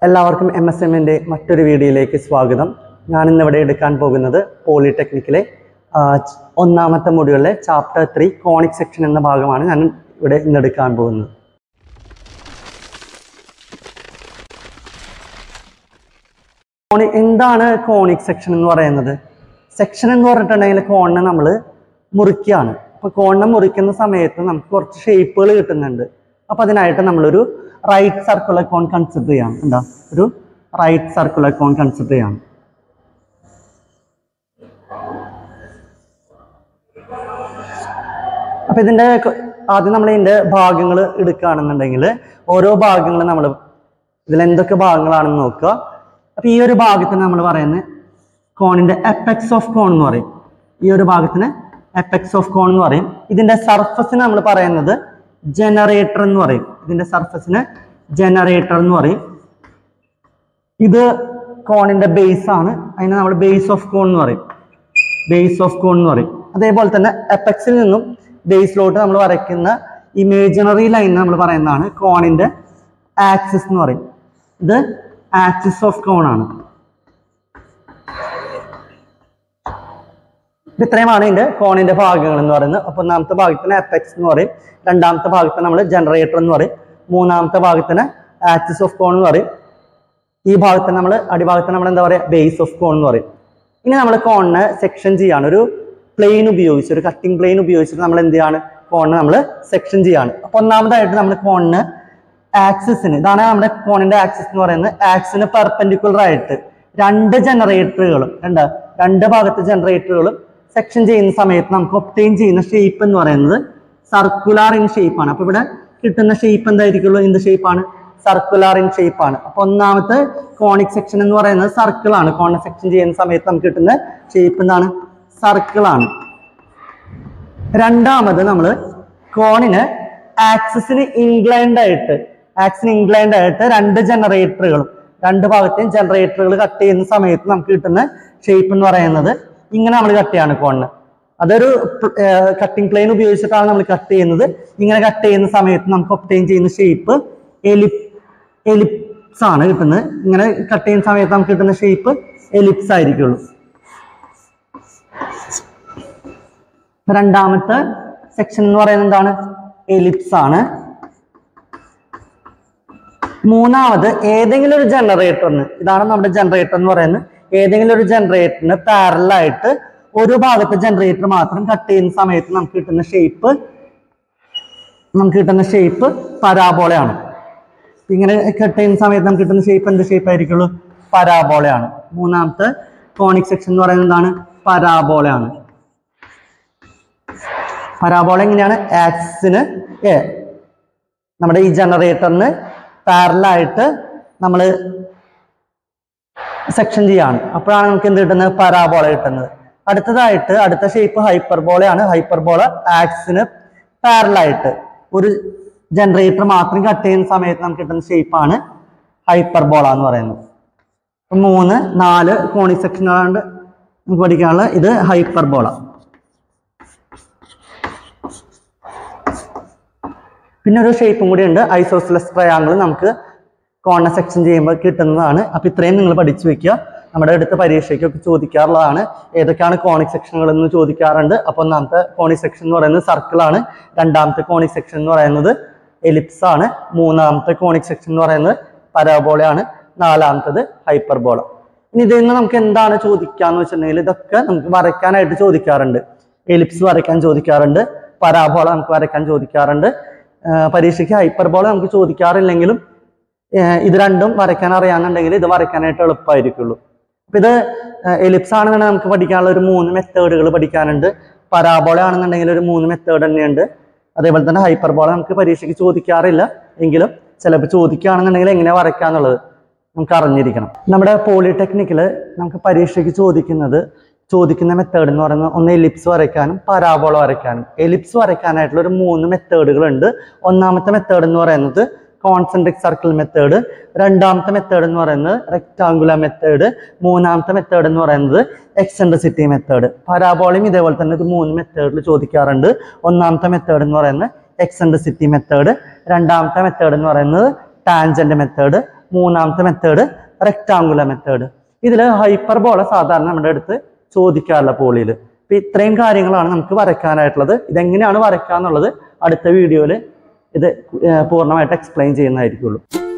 എല്ലാവർക്കും M S എമ്മിൻ്റെ മറ്റൊരു വീഡിയോയിലേക്ക് സ്വാഗതം ഞാൻ ഇന്നിവിടെ എടുക്കാൻ പോകുന്നത് പോളിടെക്നിക്കിലെ ആ, ച- ഒന്നാമത്തെ മൊഡ്യൂളിലെ ചാപ്റ്റർ ത്രീ കോണിക് സെക്ഷൻ എന്ന ഭാഗമാണ് ഞാൻ ഇവിടെ ഇന്ന് എടുക്കാൻ പോകുന്നത് കോണി എന്താണ് കോണിക് സെക്ഷൻ എന്ന് പറയുന്നത് സെക്ഷൻ എന്ന് പറഞ്ഞിട്ടുണ്ടെങ്കിൽ കോണിനെ നമ്മൾ മുറിക്കുകയാണ് അപ്പോൾ കോണിനെ മുറിക്കുന്ന സമയത്ത് നമുക്ക് കുറച്ച് ഷേപ്പുകൾ കിട്ടുന്നുണ്ട് അപ്പോൾ അതിനായിട്ട് നമ്മളൊരു റൈറ്റ് സർക്കുലർ കോൺ കൺസിഡർ ചെയ്യാണ് എന്താ ഒരു റൈറ്റ് സർക്കുലർ കോൺ കൺസിഡർ ചെയ്യാണ് അപ്പോൾ ഇതിൻ്റെ ക- ആദ്യം നമ്മൾ ഇതിൻ്റെ ഭാഗങ്ങൾ എടുക്കുകയാണെന്നുണ്ടെങ്കിൽ ഓരോ ഭാഗങ്ങൾ നമ്മൾ ഇതിൽ എന്തൊക്കെ ഭാഗങ്ങളാണെന്ന് നോക്കുക അപ്പോൾ ഈ ഒരു ഭാഗത്തിന് നമ്മൾ പറയുന്നത് കോണിൻ്റെ എപ്പെക്സ് ഓഫ് കോൺ എന്ന് പറയും ഈ ഒരു ഭാഗത്തിന് എപ്പെക്സ് ഓഫ് കോൺ എന്ന് പറയും ഇതിൻ്റെ സർഫസിന് നമ്മൾ പറയുന്നത് ജനറേറ്റർ എന്ന് പറയും ഇതിൻ്റെ സർഫസിന് ജനറേറ്റർ എന്ന് പറയും ഇത് കോണിൻ്റെ ബേസ് ആണ് അതിനെ നമ്മൾ ബേസ് ഓഫ് കോൺ എന്ന് പറയും ബേസ് ഓഫ് കോൺ എന്ന് പറയും അതേപോലെ തന്നെ എപ്പക്സിൽ നിന്നും ബേസിലോട്ട് നമ്മൾ വരയ്ക്കുന്ന ഇമേജിനറി ലൈൻ നമ്മൾ പറയുന്നതാണ് കോണിന്റെ ആക്സിസ് എന്ന് പറയും ഇത് ആക്സിസ് ഓഫ് കോൺ ആണ് ഇത് ഇത്രയുമാണ് ഇതിന്റെ കോണിന്റെ ഭാഗങ്ങൾ എന്ന് പറയുന്നത് അപ്പൊ ഒന്നാമത്തെ ഭാഗത്തിന് എപ്പക്സ് എന്ന് പറയും രണ്ടാമത്തെ ഭാഗത്തിന് നമ്മൾ ജനറേറ്റർ എന്ന് പറയും മൂന്നാമത്തെ ഭാഗത്തിന് ആക്സിസ് ഓഫ് കോൺ എന്ന് പറയും ഈ ഭാഗത്തിന് നമ്മൾ അടിഭാഗത്തിന് നമ്മൾ എന്താ പറയുക ബേസ് ഓഫ് കോൺ എന്ന് പറയും ഇനി നമ്മൾ കോണിനെ സെക്ഷൻ ചെയ്യാണ് ഒരു പ്ലെയിൻ ഉപയോഗിച്ച് ഒരു കട്ടിംഗ് പ്ലെയിൻ ഉപയോഗിച്ചിട്ട് നമ്മൾ എന്ത് ചെയ്യാണ് കോണിനെ നമ്മൾ സെക്ഷൻ ചെയ്യാണ് അപ്പൊ ഒന്നാമതായിട്ട് നമ്മൾ കോണിന് ആക്സിസിന് ഇതാണ് നമ്മുടെ കോണിന്റെ ആക്സിസ് എന്ന് പറയുന്നത് ആക്സിന് പെർപെൻഡിക്കുലർ ആയിട്ട് രണ്ട് ജനറേറ്ററുകളും രണ്ട് രണ്ട് ഭാഗത്തെ ജനറേറ്ററുകളും സെക്ഷൻ ചെയ്യുന്ന സമയത്ത് നമുക്ക് ഒപ്റ്റെയിൻ ചെയ്യുന്ന ഷേപ്പ് എന്ന് പറയുന്നത് സർക്കുലാർ ഇൻ ഷേപ്പ് ആണ് അപ്പൊ ഇവിടെ കിട്ടുന്ന ഷേപ്പ് എന്തായിരിക്കുള്ളൂ എന്ത് ഷേപ്പാണ് സർക്കുലാർ ഇൻ ഷേപ്പ് ആണ് അപ്പൊ ഒന്നാമത്തെ കോണിക് സെക്ഷൻ എന്ന് പറയുന്നത് സർക്കിൾ ആണ് കോണിനെ സെക്ഷൻ ചെയ്യുന്ന സമയത്ത് നമുക്ക് കിട്ടുന്ന ഷേപ്പ് എന്താണ് സർക്കിൾ ആണ് രണ്ടാമത് നമ്മൾ കോണിന് ആക്സിസിന് ഇൻക്ലൈൻഡ് ആയിട്ട് ആക്സിന് ഇൻക്ലൈൻഡ് ആയിട്ട് രണ്ട് ജനറേറ്ററുകളും രണ്ട് ഭാഗത്തെയും ജനറേറ്ററുകൾ കട്ട് ചെയ്യുന്ന സമയത്ത് നമുക്ക് കിട്ടുന്ന ഷേപ്പ് എന്ന് പറയുന്നത് ഇങ്ങനെ നമ്മൾ കട്ട് ചെയ്യാണ് കോണിന് അതൊരു കട്ടിംഗ് പ്ലെയിൻ ഉപയോഗിച്ചിട്ടാണ് നമ്മൾ കട്ട് ചെയ്യുന്നത് ഇങ്ങനെ കട്ട് ചെയ്യുന്ന സമയത്ത് നമുക്ക് ഒപ്റ്റെയിൻ ചെയ്യുന്ന ഷേപ്പ് എലിപ് എലിപ്സ് ആണ് കിട്ടുന്നത് ഇങ്ങനെ കട്ട് ചെയ്യുന്ന സമയത്ത് നമുക്ക് കിട്ടുന്ന ഷേപ്പ് എലിപ്സ് ആയിരിക്കുള്ളൂ രണ്ടാമത്തെ സെക്ഷൻ എന്ന് പറയുന്നത് എന്താണ് എലിപ്സ് ആണ് മൂന്നാമത് ഏതെങ്കിലും ഒരു ജനറേറ്ററിന് ഇതാണ് നമ്മുടെ ജനറേറ്റർ എന്ന് പറയുന്നത് ഏതെങ്കിലും ഒരു ജനറേറ്ററിന് പാരലായിട്ട് ഒരു ഭാഗത്തെ ജനറേറ്റർ മാത്രം കട്ട് ചെയ്യുന്ന സമയത്ത് നമുക്ക് കിട്ടുന്ന ഷേപ്പ് നമുക്ക് കിട്ടുന്ന ഷേപ്പ് പരാബോളയാണ് ഇങ്ങനെ കട്ട് ചെയ്യുന്ന സമയത്ത് നമുക്ക് കിട്ടുന്ന ഷേപ്പ് എന്ത് ഷേപ്പ് ആയിരിക്കുള്ളൂ പരാബോളയാണ് മൂന്നാമത്തെ കോണിക് സെക്ഷൻ എന്ന് പറയുന്നത് എന്താണ് പരാബോളയാണ് പരാബോള എങ്ങനെയാണ് ആക്സിന് ഏ നമ്മുടെ ഈ ജനറേറ്ററിന് പാരലായിട്ട് നമ്മൾ സെക്ഷൻ ചെയ്യാണ് അപ്പോഴാണ് നമുക്ക് എന്ത് കിട്ടുന്നത് പരാബോള കിട്ടുന്നത് അടുത്തതായിട്ട് അടുത്ത ഷേപ്പ് ഹൈപ്പർബോളയാണ് ഹൈപ്പർബോള ആക്സിന് പാരലായിട്ട് ഒരു ജനറേറ്റർ മാത്രം കട്ട് ചെയ്യുന്ന സമയത്ത് നമുക്ക് കിട്ടുന്ന ഷേപ്പാണ് ഹൈപ്പർബോള എന്ന് പറയുന്നത് അപ്പൊ മൂന്ന് നാല് കോണി സെക്ഷൻ നമുക്ക് പഠിക്കാനുള്ള ഇത് ഹൈപ്പർബോള പിന്നെ ഒരു ഷേപ്പും കൂടി ഉണ്ട് ഐസോസിലസ് ട്രയാങ്കിൾ നമുക്ക് കോർണർ സെക്ഷൻ ചെയ്യുമ്പോൾ കിട്ടുന്നതാണ് അപ്പൊ ഇത്രയും നിങ്ങൾ പഠിച്ചു വെക്കുക നമ്മുടെ അടുത്ത പരീക്ഷയ്ക്കൊക്കെ ചോദിക്കാറുള്ളതാണ് ഏതൊക്കെയാണ് കോണിക് സെക്ഷനുകൾ എന്ന് ചോദിക്കാറുണ്ട് അപ്പൊ ഒന്നാമത്തെ കോണിക് സെക്ഷൻ എന്ന് പറയുന്നത് സർക്കിൾ ആണ് രണ്ടാമത്തെ കോണിക് സെക്ഷൻ എന്ന് പറയുന്നത് എലിപ്സ് ആണ് മൂന്നാമത്തെ കോണിക് സെക്ഷൻ എന്ന് പറയുന്നത് പരാബോളയാണ് നാലാമത്തത് ഹൈപ്പർബോള ഇനി ഇതിൽ നിന്ന് നമുക്ക് എന്താണ് ചോദിക്കാന്ന് വെച്ചിട്ടുണ്ടെങ്കിൽ ഇതൊക്കെ നമുക്ക് വരയ്ക്കാനായിട്ട് ചോദിക്കാറുണ്ട് എലിപ്സ് വരയ്ക്കാൻ ചോദിക്കാറുണ്ട് പരാബോള നമുക്ക് വരയ്ക്കാൻ ചോദിക്കാറുണ്ട് ആ, പരീക്ഷയ്ക്ക് ഹൈപ്പർബോള നമുക്ക് ചോദിക്കാറില്ലെങ്കിലും ആ, ഇത് രണ്ടും വരയ്ക്കാൻ അറിയാന്നുണ്ടെങ്കിൽ ഇത് വരയ്ക്കാനായിട്ട് എളുപ്പമായിരിക്കുള്ളൂ അപ്പൊ ഇത് എലിപ്സ് ആണെന്നുണ്ടെങ്കിൽ നമുക്ക് പഠിക്കാനുള്ള ഒരു മൂന്ന് മെത്തേഡുകൾ പഠിക്കാനുണ്ട് പരാബോള ആണെന്നുണ്ടെങ്കിൽ ഒരു മൂന്ന് മെത്തേഡ് തന്നെയുണ്ട് അതേപോലെ തന്നെ ഹൈപ്പർബോള നമുക്ക് പരീക്ഷയ്ക്ക് ചോദിക്കാറില്ല എങ്കിലും ചിലപ്പോൾ ചോദിക്കുകയാണെന്നുണ്ടെങ്കിൽ എങ്ങനെ വരയ്ക്കാന്നുള്ളത് നമുക്ക് അറിഞ്ഞിരിക്കണം നമ്മുടെ പോളിടെക്നിക്കിൽ നമുക്ക് പരീക്ഷയ്ക്ക് ചോദിക്കുന്നത് ചോദിക്കുന്ന മെത്തേഡ് എന്ന് പറയുന്നത് ഒന്ന് എലിപ്സ് വരയ്ക്കാനും പരാബോള വരയ്ക്കാനും എലിപ്സ് വരയ്ക്കാനായിട്ടുള്ള ഒരു മൂന്ന് മെത്തേഡുകൾ ഉണ്ട് ഒന്നാമത്തെ മെത്തേഡ് എന്ന് പറയുന്നത് കോൺസെൻട്രിക് സർക്കിൾ മെത്തേഡ് രണ്ടാമത്തെ മെത്തേഡ് എന്ന് പറയുന്നത് റെക്ടാങ്കുലർ മെത്തേഡ് മൂന്നാമത്തെ മെത്തേഡ് എന്ന് പറയുന്നത് എക്സെൻട്രിസിറ്റി മെത്തേഡ് പരാബോളയും ഇതേപോലെ തന്നെ ഒരു മൂന്ന് മെത്തേഡിൽ ചോദിക്കാറുണ്ട് ഒന്നാമത്തെ മെത്തേഡ് എന്ന് പറയുന്നത് എക്സെൻട്രിസിറ്റി മെത്തേഡ് രണ്ടാമത്തെ മെത്തേഡ് എന്ന് പറയുന്നത് ടാൻജന്റ് മെത്തേഡ് മൂന്നാമത്തെ മെത്തേഡ് റെക്ടാങ്കുലർ മെത്തേഡ് ഇതിൽ ഹൈപ്പർബോള സാധാരണ നമ്മുടെ അടുത്ത് ചോദിക്കാറില്ല പോളിയിൽ അപ്പൊ ഇത്രയും കാര്യങ്ങളാണ് നമുക്ക് വരയ്ക്കാനായിട്ടുള്ളത് ഇതെങ്ങനെയാണ് വരയ്ക്കുക എന്നുള്ളത് അടുത്ത വീഡിയോയിൽ ഇത് ഏർ പൂർണ്ണമായിട്ട് എക്സ്പ്ലെയിൻ ചെയ്യുന്നതായിരിക്കുള്ളൂ